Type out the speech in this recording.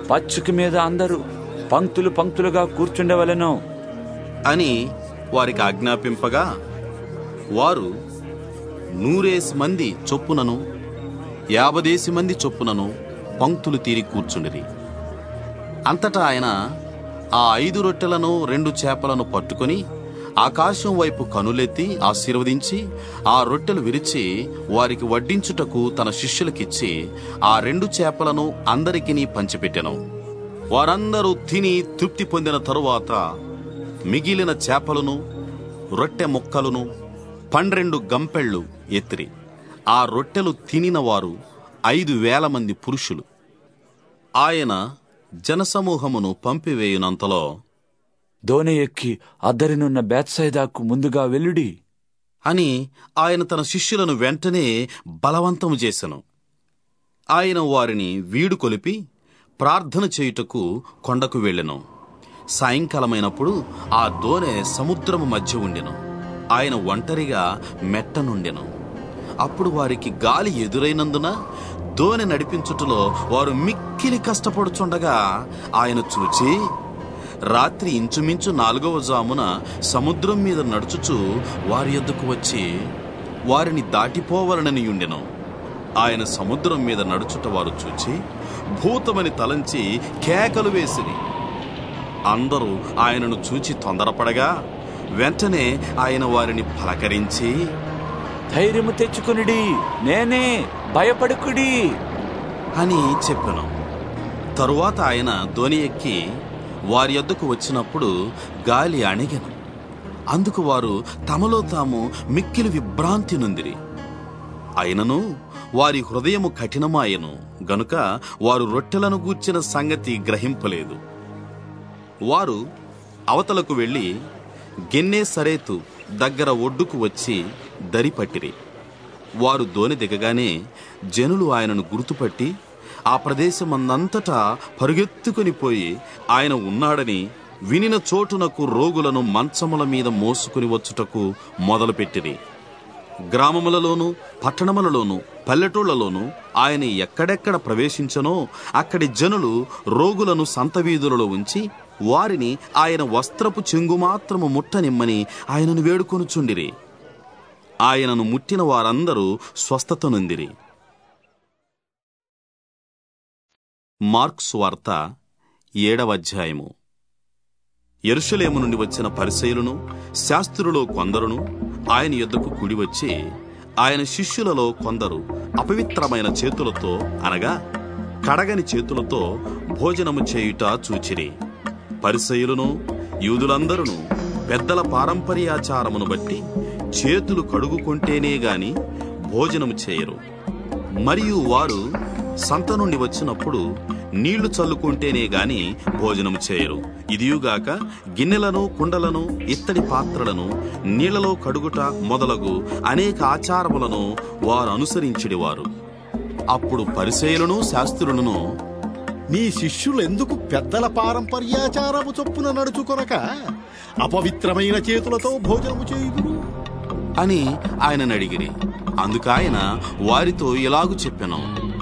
పచ్చిక మీద అందరూ పంక్తులు పంక్తులుగా కూర్చుండవలెను అని వారికి ఆజ్ఞాపింపగా వారు నూరేసి మంది చొప్పునను యాభదేసి మంది చొప్పునను పంక్తులు తీరి కూర్చుండిరి అంతటా ఆయన ఆ ఐదు రొట్టెలను రెండు చేపలను పట్టుకొని ఆకాశం వైపు కనులెత్తి ఆశీర్వదించి ఆ రొట్టెలు విరిచి వారికి వడ్డించుటకు తన శిష్యులకిచ్చి ఆ రెండు చేపలను అందరికీ పంచిపెట్టెను వారందరూ తిని తృప్తి పొందిన తరువాత మిగిలిన చేపలను రొట్టె ముక్కలను పన్నెండు గంపెళ్ళు ఎత్తిరి ఆ రొట్టెలు తినిన వారు ఐదు వేల మంది పురుషులు ఆయన జనసమూహమును పంపివేయునంతలో దోణి ఎక్కి అద్దరినున్న బేత్సైదాకు ముందుగా వెల్లుడి అని ఆయన తన శిష్యులను వెంటనే బలవంతము చేసెను ఆయన వారిని వీడు కొలిపి ప్రార్థన చేయుటకు కొండకు వెళ్ళెను సాయంకాలమైనప్పుడు ఆ దోనె సముద్రము మధ్య ఉండెను ఆయన ఒంటరిగా మెట్ట నుండెను అప్పుడు వారికి గాలి ఎదురైనందున దోనె నడిపించుటలో వారు మిక్కిలి కష్టపడుచుండగా ఆయన చూచి రాత్రి ఇంచుమించు నాలుగవ జామున సముద్రం మీద నడుచుచు వారి యొద్దకు వచ్చి వారిని దాటిపోవలనని ఉండెను ఆయన సముద్రం మీద నడుచుట వారు చూచి భూతమని తలంచి కేకలు వేసిరి అందరూ ఆయనను చూచి తొందరపడగా వెంటనే ఆయన వారిని పలకరించి ధైర్యము తెచ్చుకునిడి నేనే భయపడుకుడి అని చెప్పాను తరువాత ఆయన ధ్వని ఎక్కి వారి యొద్దకు వచ్చినప్పుడు గాలి అణిగెను అందుకు వారు తమలో తాము మిక్కిలి విభ్రాంతి నొందిరి అయినను వారి హృదయము కఠినమాయెను గనుక వారు రొట్టెలను గూర్చిన సంగతి గ్రహింపలేదు వారు అవతలకు వెళ్ళి గెన్నే సరేతు దగ్గర ఒడ్డుకు వచ్చి దరి పట్టిరి వారు దోణి దిగగానే జనులు ఆయనను గుర్తుపట్టి ఆ ప్రదేశమందంతటా పరుగెత్తుకొని పోయి ఆయన ఉన్నాడని వినిన చోటునకు రోగులను మంచముల మీద మోసుకుని వచ్చుటకు మొదలుపెట్టిరి గ్రామములలోను పట్టణములలోను పల్లెటూళ్లలోను ఆయన ఎక్కడెక్కడ ప్రవేశించనో అక్కడి జనులు రోగులను సంత వీధులలో ఉంచి వారిని ఆయన వస్త్రపు చెంగు మాత్రము ముట్టనిమ్మని ఆయనను వేడుకొనుచుండిరి ఆయనను ముట్టిన వారందరూ స్వస్థత నొందిరి మార్క్స్ వార్త ఏడవ అధ్యాయము ఎరుషలేము నుండి వచ్చిన పరిసయులను శాస్త్రులో కొందరును ఆయన యొద్దకు కూడి వచ్చి ఆయన శిష్యులలో కొందరు అపవిత్రమైన చేతులతో అనగా కడగని చేతులతో భోజనము చేయుట చూచిరి పరిసయులను యూదులందరూ పెద్దల పారంపర్యాచారమును బట్టి చేతులు కడుగుకుంటేనే గాని భోజనము చేయరు మరియు వారు సంత నుండి వచ్చినప్పుడు నీళ్లు చల్లుకుంటేనే గాని భోజనము చేయరు ఇదియుగాక గిన్నెలను కుండలను ఇత్తడి పాత్రలను నీళ్లలో కడుగుట మొదలగు అనేక ఆచారములను వారు అనుసరించిడివారు అప్పుడు పరిచయులను శాస్త్రులను నీ శిష్యులు ఎందుకు పెద్దల పారంపర్యాచారము చొప్పున నడుచుకొనక అపవిత్రమైన చేతులతో భోజనము చేయుదురు అని ఆయనను అడిగిరి అందుకాయన వారితో ఇలాగు చెప్పెను